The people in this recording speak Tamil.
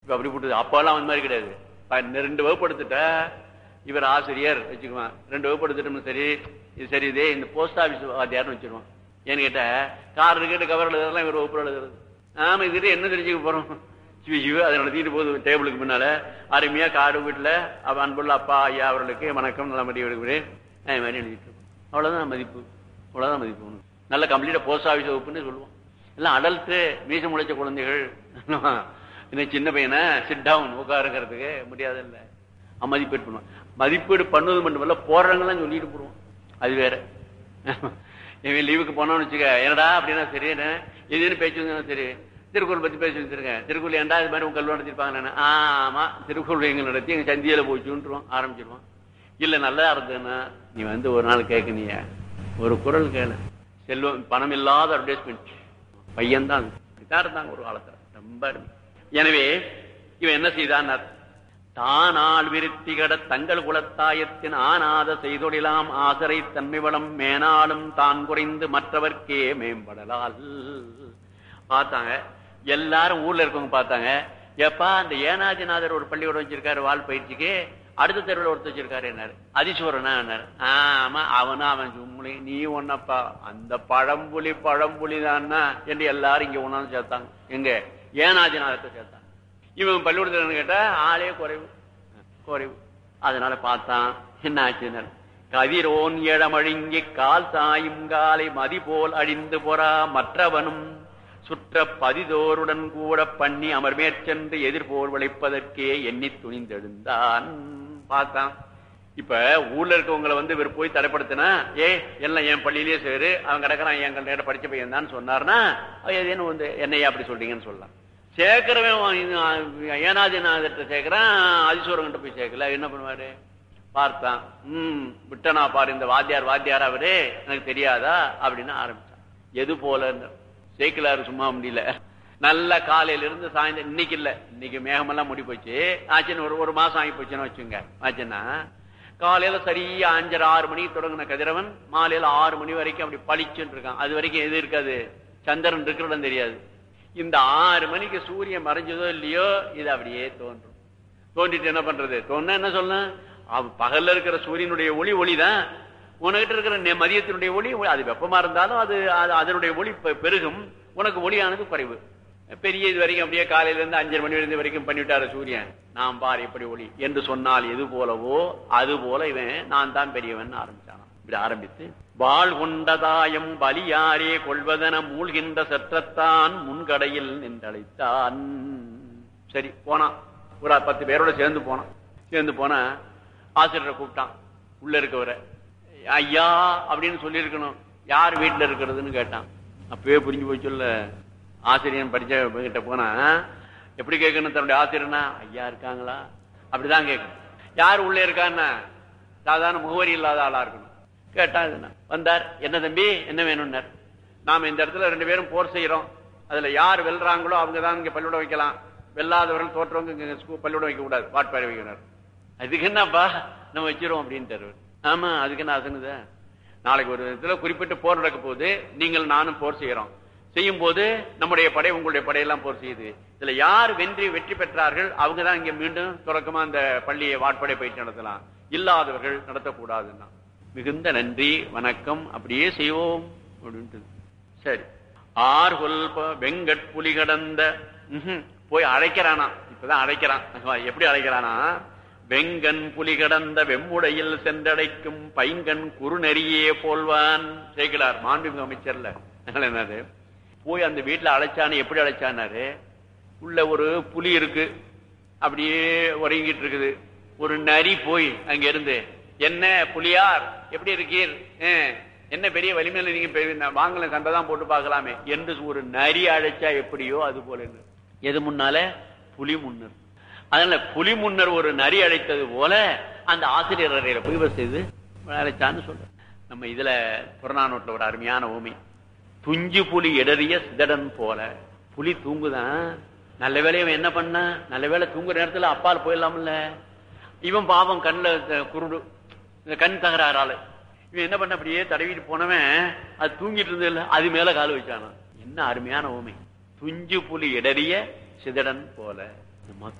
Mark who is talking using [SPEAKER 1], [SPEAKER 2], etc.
[SPEAKER 1] இப்ப அப்படி போட்டு அப்பெல்லாம் அந்த மாதிரி கிடையாது ப- ரெண்டு வகுப்பு எடுத்துட்டா இவர் ஆசிரியர் வச்சுக்குவான் ரெண்டு வகுப்பு எடுத்துட்டோம்னு சரி இது சரி இதே இந்த போஸ்ட் ஆபீஸ் வாத்தியார்னு வச்சிருவான் ஏன்னு கேட்டா கார் கேட்டு கவர் எழுதுறதுலாம் இவர் வகுப்புல எழுதுறது ஆமா இது என்ன தெரிஞ்சுக்க போறோம் சிவ சிவ அதை நடத்திட்டு போகுது டேபிளுக்கு முன்னால அருமையா காடு வீட்டுல அவ அன்புள்ள அப்பா ஐயா அவர்களுக்கு வணக்கம் நல்ல மதியம் எடுக்கிறேன் அது மாதிரி எழுதிட்டு இருக்கோம் அவ்வளவுதான் மதிப்பு அவ்வளவுதான் மதிப்பு உனக்கு. நல்ல கம்ப்ளீட்டா போஸ்ட் ஆபீஸ் வகுப்புன்னு சொல்லுவோம் எல்லாம் அடல்ட்டு மீச முளைச்ச குழந்தைகள் இன்னும் சின்ன பையனை சிட் டவுன் உட்காருங்கிறதுக்கு முடியாது இல்ல மதிப்பீடு பண்ணுவோம் மதிப்பீடு பண்ணுவது மட்டுமல்ல போடுறவங்களாம் சொல்லிட்டு போடுவோம் அது வேற இவன் லீவுக்கு போனோம்னு வச்சுக்க என்னடா அப்படின்னா சரி என்ன எதுன்னு பேச்சு வந்தா சரி திருக்குறள் பத்தி பேசி வச்சிருக்கேன் திருக்குறள் ஏன்டா இது மாதிரி உங்க கல்வி நடத்திருப்பாங்க நான் ஆமா திருக்குறள் எங்க நடத்தி எங்க சந்தியில போச்சுன்றுவோம் ஆரம்பிச்சிருவோம் இல்ல நல்லா இருந்ததுன்னா நீ வந்து ஒரு நாள் கேட்க நீ ஒரு குரல் கேளு செல்வம் பணம் இல்லாத அட்வர்டைஸ்மெண்ட் பையன் தான் இதான் இருந்தாங்க ஒரு காலத்துல ரொம்ப அருமை. எனவே இவன் என்ன செய்தான் தானால் விருத்திகட தங்கள் குலத்தாயத்தின் ஆனாத செய்தொழிலாம் ஆசரை தன்மை வளம் மேனாலும் தான் குறைந்து மற்றவர்க்கே மேம்படலால் பார்த்தாங்க எல்லாரும் ஊர்ல இருக்கவங்க பார்த்தாங்க எப்பா அந்த ஏனாதிநாதர் ஒரு பள்ளிக்கூடம் வச்சிருக்காரு வால் பயிற்சிக்கு அடுத்த தெருவில் ஒருத்தர் வச்சிருக்காரு என்னாரு அதிசூரனா என்னாரு ஆமா அவனா அவன் சும்முளி நீ ஒன்னப்பா அந்த பழம்புலி பழம்புலி தான்னா என்று எல்லாரும் இங்க ஒன்னாந்து சேர்த்தாங்க எங்க ஏனாதிநாதத்தை சேர்த்தாங்க இவன் பள்ளிக்கூடத்தில் கேட்டா ஆளே குறைவு குறைவு அதனால பார்த்தான் என்ன ஆச்சுன்னு கதிரோன் இளமழுங்கி கால் சாயும் காலை மதி போல் அழிந்து பொறா மற்றவனும் சுற்ற பதிதோருடன் கூட பண்ணி அமர்மேற்சென்று எதிர்போர் விளைப்பதற்கே எண்ணி துணிந்தெழுந்தான் பார்த்தான் இப்ப ஊர்ல இருக்கவங்களை வந்து இவர் போய் தடைப்படுத்தினா ஏ எல்லாம் என் பள்ளியிலேயே சேரு அவன் கிடக்குறான் என் நேரம் படிச்ச பையன் தான் சொன்னார்னா ஏதேனும் வந்து என்னையா அப்படி சொல்றீங்கன்னு சொல்லலாம் சேர்க்கிறவன் ஏனாதிநாதத்தை சேர்க்கிறான் அதிசூரங்கிட்ட போய் சேர்க்கல என்ன பண்ணுவாரு பார்த்தான் ம் விட்டனா பாரு இந்த வாத்தியார் வாத்தியார் அவரு எனக்கு தெரியாதா அப்படின்னு ஆரம்பிச்சான் எது போல சேர்க்கலாரு சும்மா முடியல நல்ல காலையில இருந்து சாயந்தரம் இன்னைக்கு இல்ல இன்னைக்கு மேகமெல்லாம் முடி போச்சு ஆச்சுன்னு ஒரு ஒரு மாசம் ஆகி போச்சுன்னு வச்சுங்க ஆச்சுன்னா காலையில சரியா அஞ்சரை ஆறு மணிக்கு தொடங்கின கதிரவன் மாலையில ஆறு மணி வரைக்கும் அப்படி பளிச்சுன்னு இருக்கான் அது வரைக்கும் எது இருக்காது சந்திரன் இருக்கிறதும் தெரியாது இந்த ஆறு மணிக்கு சூரியன் மறைஞ்சதோ இல்லையோ இது அப்படியே தோன்றும் தோன்றிட்டு என்ன பண்றது தோணுனா என்ன சொல்லணும் அவ- பகல்ல இருக்கிற சூரியனுடைய ஒளி ஒளிதான் உனக்கிட்ட இருக்கிற நெ- மதியத்தினுடைய ஒளி ஒளி- அது வெப்பமா இருந்தாலும் அது அது- அதனுடைய ஒளி பெ- பெருகும் உனக்கு ஒளியானது குறைவு பெரிய இது வரைக்கும் அப்படியே காலையில இருந்து அஞ்சரை மணி இருந்து வரைக்கும் பண்ணிவிட்டாரு சூரியன் நாம் பார் எப்படி ஒளி என்று சொன்னால் எது போலவோ அது போல இவன் நான் தான் பெரியவன் ஆரம்பிச்சான் இப்படி ஆரம்பித்து வாழ் கொண்டதாயம் பலியாரே கொள்வதென மூழ்கின்ற சற்றத்தான் முன்கடையில் நின்றழைத்தான் சரி போனான் ஒரு பத்து பேரோட சேர்ந்து போனான் சேர்ந்து போனா ஆசிரியரை கூப்பிட்டான் உள்ள இருக்கவரை ஐயா அப்படின்னு சொல்லியிருக்கணும் யார் வீட்டுல இருக்கிறதுன்னு கேட்டான் அப்பவே புரிஞ்சு போய் சொல்ல ஆசிரியன் படிச்ச கிட்ட போனா எப்படி கேட்கணும் தன்னுடைய ஆசிரியர்னா ஐயா இருக்காங்களா அப்படிதான் கேட்கணும் யார் உள்ளே இருக்கான்னா சாதாரண முகவரி இல்லாத ஆளா இருக்கணும் கேட்டா இதுனா வந்தார் என்ன தம்பி என்ன வேணும்னார் நாம இந்த இடத்துல ரெண்டு பேரும் போர் செய்யறோம் அதுல யார் வெல்றாங்களோ அவங்க தான் இங்க பள்ளிக்கூடம் வைக்கலாம் வெல்லாதவர்கள் தோற்றவங்க இங்க ஸ்கூல் பள்ளிக்கூடம் வைக்க கூடாது வாட்பாறை வைக்கணும் அதுக்கு என்னப்பா நம்ம வச்சிருவோம் அப்படின்னு ஆமா அதுக்கு என்ன அசங்குத நாளைக்கு ஒரு இதுல குறிப்பிட்டு போர் நடக்க போகுது நீங்கள் நானும் போர் செய்யறோம் செய்யும் போது நம்முடைய படை உங்களுடைய படையெல்லாம் போர் செய்யுது இதுல யார் வென்றி வெற்றி பெற்றார்கள் அவங்க தான் இங்க மீண்டும் தொடக்கமா அந்த பள்ளியை வாட்படை பயிற்சி நடத்தலாம் இல்லாதவர்கள் நடத்தக்கூடாதுன்னா மிகுந்த நன்றி வணக்கம் அப்படியே செய்வோம் அப்படின்ட்டு சரி ஆர் கொல்ப வெங்கட் புலி கடந்த ம்ஹும். போய் அழைக்கிறானா இப்பதான் அழைக்கிறான் எப்படி அழைக்கிறானா வெங்கன் புலி கடந்த வெம்முடையில் சென்றடைக்கும் பைங்கன் குறுநெறியே போல்வான் சேர்க்கிறார் மாண்புமிகு அமைச்சர்ல அதனால என்னது போய் அந்த வீட்டுல அழைச்சானு எப்படி அழைச்சானாரு உள்ள ஒரு புலி இருக்கு அப்படியே உறங்கிட்டு இருக்குது ஒரு நரி போய் அங்க இருந்து என்ன புலியார் எப்படி இருக்கீர் அஹ், என்ன பெரிய வலிமையில நீங்க பெரிய- நான் வாங்கல சண்டை தான் போட்டு பார்க்கலாமே என்று ஒரு நரி அழைச்சா எப்படியோ அது போல இருக்கு. எது முன்னால புலி முன்னர் அதனால புலி முன்னர் ஒரு நரி அழைத்தது போல அந்த ஆசிரியர் அறையில போய் இவர் செய்து அழைச்சான்னு சொல்ற நம்ம இதுல புறநானூட்டுல ஒரு அருமையான ஓமை துஞ்சு புலி இடறிய சிதடன் போல புலி தூங்குதான் நல்ல வேலையை இவன் என்ன பண்ணா நல்ல வேளை தூங்குற நேரத்துல அப்பால் போயிடலாம்ல இவன் பாவம் கண்ணுல த- குருடு இந்த கண் தகராறால இவன் என்ன பண்ண அப்படியே தடவிட்டு போனவன் அது தூங்கிட்டு இருந்தது இல்ல அது மேல கால் வச்சானான் என்ன அருமையான ஓமை துஞ்சு புலி இடறிய சிதடன் போல இந்த மக்கள்